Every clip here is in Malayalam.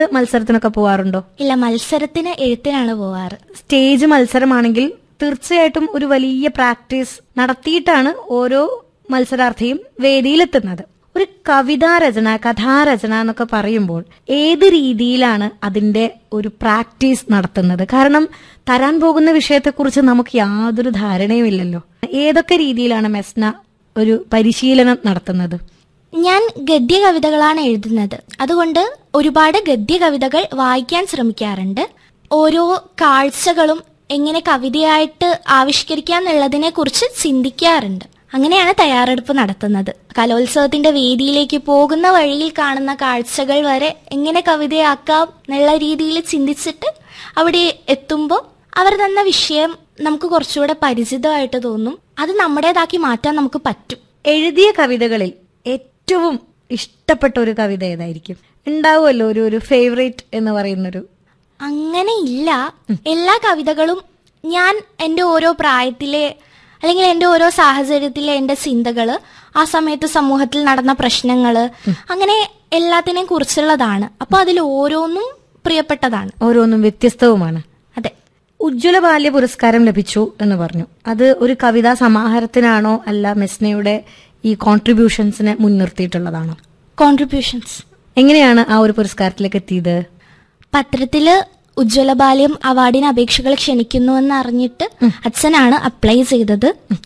മത്സരത്തിനൊക്കെ പോവാറുണ്ടോ ഇല്ല മത്സരത്തിന് എഴുത്തിനാണ് പോവാറ് സ്റ്റേജ് മത്സരമാണെങ്കിൽ തീർച്ചയായിട്ടും ഒരു വലിയ പ്രാക്ടീസ് നടത്തിയിട്ടാണ് ഓരോ മത്സരാർത്ഥിയും വേദിയിലെത്തുന്നത് ഒരു കവിതാരചന കഥാരചന എന്നൊക്കെ പറയുമ്പോൾ ഏത് രീതിയിലാണ് അതിന്റെ ഒരു പ്രാക്ടീസ് നടത്തുന്നത് കാരണം തരാൻ പോകുന്ന വിഷയത്തെക്കുറിച്ച് നമുക്ക് യാതൊരു ധാരണയുമില്ലല്ലോ ഏതൊക്കെ രീതിയിലാണ് മെസ്ന ഒരു പരിശീലനം നടത്തുന്നത് ഞാൻ ഗദ്യ കവിതകളാണ് എഴുതുന്നത് അതുകൊണ്ട് ഒരുപാട് ഗദ്യ കവിതകൾ വായിക്കാൻ ശ്രമിക്കാറുണ്ട് ഓരോ കാഴ്ചകളും എങ്ങനെ കവിതയായിട്ട് ആവിഷ്കരിക്കാന്നുള്ളതിനെ കുറിച്ച് ചിന്തിക്കാറുണ്ട് അങ്ങനെയാണ് തയ്യാറെടുപ്പ് നടത്തുന്നത് കലോത്സവത്തിന്റെ വേദിയിലേക്ക് പോകുന്ന വഴിയിൽ കാണുന്ന കാഴ്ചകൾ വരെ എങ്ങനെ കവിതയാക്കാം എന്നുള്ള രീതിയിൽ ചിന്തിച്ചിട്ട് അവിടെ എത്തുമ്പോൾ അവർ തന്ന വിഷയം നമുക്ക് കുറച്ചുകൂടെ പരിചിതമായിട്ട് തോന്നും അത് നമ്മുടേതാക്കി മാറ്റാൻ നമുക്ക് പറ്റും എഴുതിയ കവിതകളിൽ ഏറ്റവും ഇഷ്ടപ്പെട്ട ഒരു കവിത ഏതായിരിക്കും ഉണ്ടാവുമല്ലോ ഒരു ഒരു ഫേവറേറ്റ് എന്ന് പറയുന്നൊരു അങ്ങനെ ഇല്ല എല്ലാ കവിതകളും ഞാൻ എൻ്റെ ഓരോ പ്രായത്തിലെ അല്ലെങ്കിൽ എൻ്റെ ഓരോ സാഹചര്യത്തിലെ എൻ്റെ ചിന്തകള് ആ സമയത്ത് സമൂഹത്തിൽ നടന്ന പ്രശ്നങ്ങള് അങ്ങനെ എല്ലാത്തിനെയും കുറിച്ചുള്ളതാണ് അപ്പൊ അതിൽ ഓരോന്നും പ്രിയപ്പെട്ടതാണ് ഓരോന്നും വ്യത്യസ്തവുമാണ് അതെ ഉജ്ജ്വല ബാല്യ പുരസ്കാരം ലഭിച്ചു എന്ന് പറഞ്ഞു അത് ഒരു കവിതാ സമാഹാരത്തിനാണോ അല്ല മെസ്നയുടെ ഈ കോൺട്രിബ്യൂഷൻസിനെ മുൻനിർത്തിയിട്ടുള്ളതാണോ കോൺട്രിബ്യൂഷൻസ് എങ്ങനെയാണ് ആ ഒരു പുരസ്കാരത്തിലേക്ക് എത്തിയത് പത്രത്തില് ഉജ്ജ്വല ബാല്യം അവാർഡിന് അപേക്ഷകൾ ക്ഷണിക്കുന്നുവെന്ന് അറിഞ്ഞിട്ട് അച്ഛനാണ് അപ്ലൈ ചെയ്തത്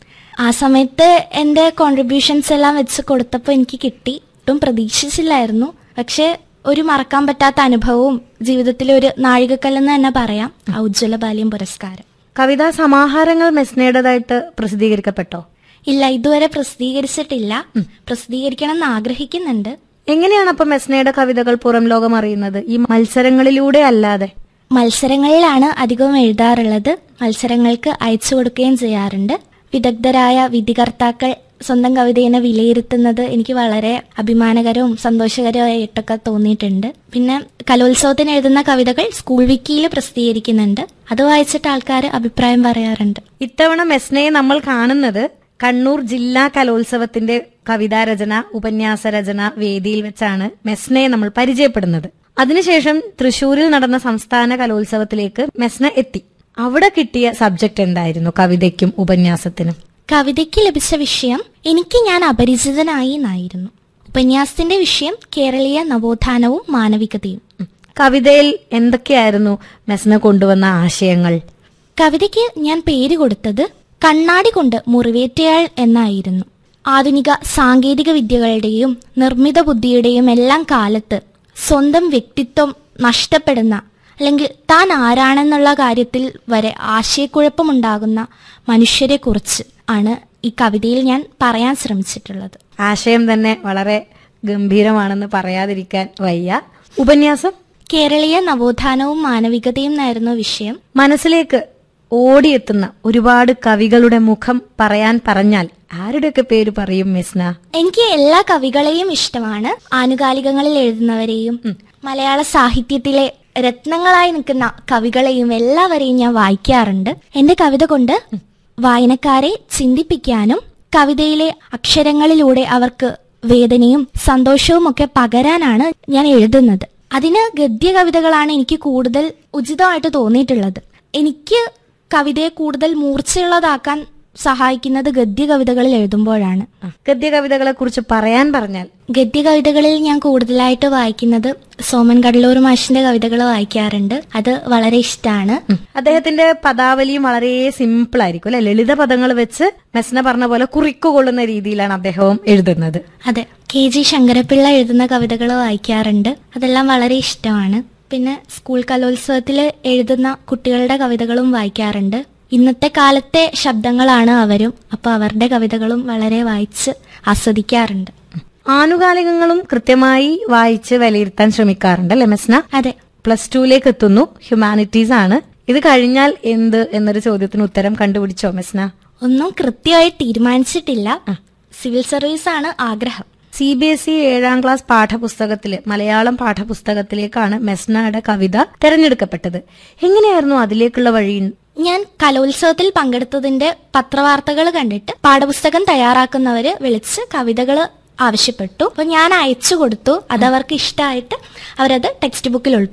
ആ സമയത്ത് എന്റെ കോൺട്രിബ്യൂഷൻസ് എല്ലാം വെച്ച് കൊടുത്തപ്പോൾ എനിക്ക് കിട്ടി ഒട്ടും പ്രതീക്ഷിച്ചില്ലായിരുന്നു പക്ഷെ ഒരു മറക്കാൻ പറ്റാത്ത അനുഭവവും ജീവിതത്തിലെ ഒരു നാഴികക്കല്ലെന്ന് തന്നെ പറയാം ആ ഉജ്ജ്വല ബാല്യം പുരസ്കാരം കവിതാ സമാഹാരങ്ങൾ മെസ്നയുടേതായിട്ട് പ്രസിദ്ധീകരിക്കപ്പെട്ടോ ഇല്ല ഇതുവരെ പ്രസിദ്ധീകരിച്ചിട്ടില്ല പ്രസിദ്ധീകരിക്കണം എന്ന് ആഗ്രഹിക്കുന്നുണ്ട് എങ്ങനെയാണ് അപ്പൊ മെസ്നയുടെ കവിതകൾ പുറം ലോകം അറിയുന്നത് ഈ മത്സരങ്ങളിലൂടെ അല്ലാതെ മത്സരങ്ങളിലാണ് അധികവും എഴുതാറുള്ളത് മത്സരങ്ങൾക്ക് അയച്ചു കൊടുക്കുകയും ചെയ്യാറുണ്ട് വിദഗ്ധരായ വിധികർത്താക്കൾ സ്വന്തം കവിതയെ വിലയിരുത്തുന്നത് എനിക്ക് വളരെ അഭിമാനകരവും സന്തോഷകരമായിട്ടൊക്കെ തോന്നിയിട്ടുണ്ട് പിന്നെ കലോത്സവത്തിന് എഴുതുന്ന കവിതകൾ സ്കൂൾ വിക്കിയിൽ പ്രസിദ്ധീകരിക്കുന്നുണ്ട് അത് വായിച്ചിട്ട് ആൾക്കാർ അഭിപ്രായം പറയാറുണ്ട് ഇത്തവണ മെസ്നയെ നമ്മൾ കാണുന്നത് കണ്ണൂർ ജില്ലാ കലോത്സവത്തിന്റെ കവിതാരചന ഉപന്യാസ രചന വേദിയിൽ വെച്ചാണ് മെസ്നയെ നമ്മൾ പരിചയപ്പെടുന്നത് അതിനുശേഷം തൃശൂരിൽ നടന്ന സംസ്ഥാന കലോത്സവത്തിലേക്ക് മെസ്ന എത്തി അവിടെ കിട്ടിയ സബ്ജക്ട് എന്തായിരുന്നു കവിതയ്ക്കും ഉപന്യാസത്തിനും കവിതയ്ക്ക് ലഭിച്ച വിഷയം എനിക്ക് ഞാൻ അപരിചിതനായി എന്നായിരുന്നു ഉപന്യാസത്തിന്റെ വിഷയം കേരളീയ നവോത്ഥാനവും മാനവികതയും ഉം. കവിതയിൽ എന്തൊക്കെയായിരുന്നു മെസ്ന കൊണ്ടുവന്ന ആശയങ്ങൾ കവിതയ്ക്ക് ഞാൻ പേര് കൊടുത്തത് കണ്ണാടി കൊണ്ട് മുറിവേറ്റയാൾ എന്നായിരുന്നു ആധുനിക സാങ്കേതിക വിദ്യകളുടെയും നിർമ്മിത ബുദ്ധിയുടെയും എല്ലാം കാലത്ത് സ്വന്തം വ്യക്തിത്വം നഷ്ടപ്പെടുന്ന അല്ലെങ്കിൽ താൻ ആരാണെന്നുള്ള കാര്യത്തിൽ വരെ ആശയക്കുഴപ്പമുണ്ടാകുന്ന മനുഷ്യരെക്കുറിച്ച് ആണ് ഈ കവിതയിൽ ഞാൻ പറയാൻ ശ്രമിച്ചിട്ടുള്ളത് ആശയം തന്നെ വളരെ ഗംഭീരമാണെന്ന് പറയാതിരിക്കാൻ വയ്യ ഉപന്യാസം കേരളീയ നവോത്ഥാനവും മാനവികതയും എന്നായിരുന്നു വിഷയം മനസ്സിലേക്ക് ഓടിയെത്തുന്ന ഒരുപാട് കവികളുടെ മുഖം പറയാൻ പറഞ്ഞാൽ ആരുടെയൊക്കെ പേര് പറയും മെസ്ന എനിക്ക് എല്ലാ കവികളെയും ഇഷ്ടമാണ് ആനുകാലികങ്ങളിൽ എഴുതുന്നവരെയും മലയാള സാഹിത്യത്തിലെ രത്നങ്ങളായി നിൽക്കുന്ന കവികളെയും എല്ലാവരെയും ഞാൻ വായിക്കാറുണ്ട് എന്റെ കവിത കൊണ്ട് വായനക്കാരെ ചിന്തിപ്പിക്കാനും കവിതയിലെ അക്ഷരങ്ങളിലൂടെ അവർക്ക് വേദനയും സന്തോഷവും ഒക്കെ പകരാനാണ് ഞാൻ എഴുതുന്നത് അതിന് ഗദ്യ കവിതകളാണ് എനിക്ക് കൂടുതൽ ഉചിതമായിട്ട് തോന്നിയിട്ടുള്ളത് എനിക്ക് കവിതയെ കൂടുതൽ മൂർച്ചയുള്ളതാക്കാൻ സഹായിക്കുന്നത് ഗദ്യ കവിതകളിൽ എഴുതുമ്പോഴാണ് ഗദ്യ കവിതകളെ കുറിച്ച് പറയാൻ പറഞ്ഞാൽ ഗദ്യ കവിതകളിൽ ഞാൻ കൂടുതലായിട്ട് വായിക്കുന്നത് സോമൻ കടലൂർ മാഷിന്റെ കവിതകൾ വായിക്കാറുണ്ട് അത് വളരെ ഇഷ്ടമാണ് അദ്ദേഹത്തിന്റെ പദാവലിയും വളരെ സിമ്പിൾ ആയിരിക്കും അല്ലെ ലളിത പദങ്ങൾ വെച്ച് മെസ്ന പറഞ്ഞ പോലെ കുറിക്കുകൊള്ളുന്ന രീതിയിലാണ് അദ്ദേഹവും എഴുതുന്നത് അതെ കെ ജി ശങ്കരപിള്ള എഴുതുന്ന കവിതകൾ വായിക്കാറുണ്ട് അതെല്ലാം വളരെ ഇഷ്ടമാണ് പിന്നെ സ്കൂൾ കലോത്സവത്തിൽ എഴുതുന്ന കുട്ടികളുടെ കവിതകളും വായിക്കാറുണ്ട് ഇന്നത്തെ കാലത്തെ ശബ്ദങ്ങളാണ് അവരും അപ്പൊ അവരുടെ കവിതകളും വളരെ വായിച്ച് ആസ്വദിക്കാറുണ്ട് ആനുകാലികങ്ങളും കൃത്യമായി വായിച്ച് വിലയിരുത്താൻ ശ്രമിക്കാറുണ്ട് അല്ലെ മെസ്ന അതെ പ്ലസ് ടുവിലേക്ക് എത്തുന്നു ഹ്യൂമാനിറ്റീസ് ആണ് ഇത് കഴിഞ്ഞാൽ എന്ത് എന്നൊരു ചോദ്യത്തിന് ഉത്തരം കണ്ടുപിടിച്ചോ മെസ്ന ഒന്നും കൃത്യമായി തീരുമാനിച്ചിട്ടില്ല സിവിൽ സർവീസ് ആണ് ആഗ്രഹം സി ബി എസ് ഇ ഏഴാം ക്ലാസ് പാഠപുസ്തകത്തില് മലയാളം പാഠപുസ്തകത്തിലേക്കാണ് മെസ്നയുടെ കവിത തെരഞ്ഞെടുക്കപ്പെട്ടത് എങ്ങനെയായിരുന്നു അതിലേക്കുള്ള വഴി ഞാൻ കലോത്സവത്തിൽ പങ്കെടുത്തതിന്റെ പത്രവാർത്തകൾ കണ്ടിട്ട് പാഠപുസ്തകം തയ്യാറാക്കുന്നവര് വിളിച്ച് കവിതകൾ ആവശ്യപ്പെട്ടു അപ്പൊ ഞാൻ അയച്ചു കൊടുത്തു അത് അവർക്ക് ഇഷ്ടമായിട്ട് അവരത് ടെക്സ്റ്റ് ബുക്കിൽ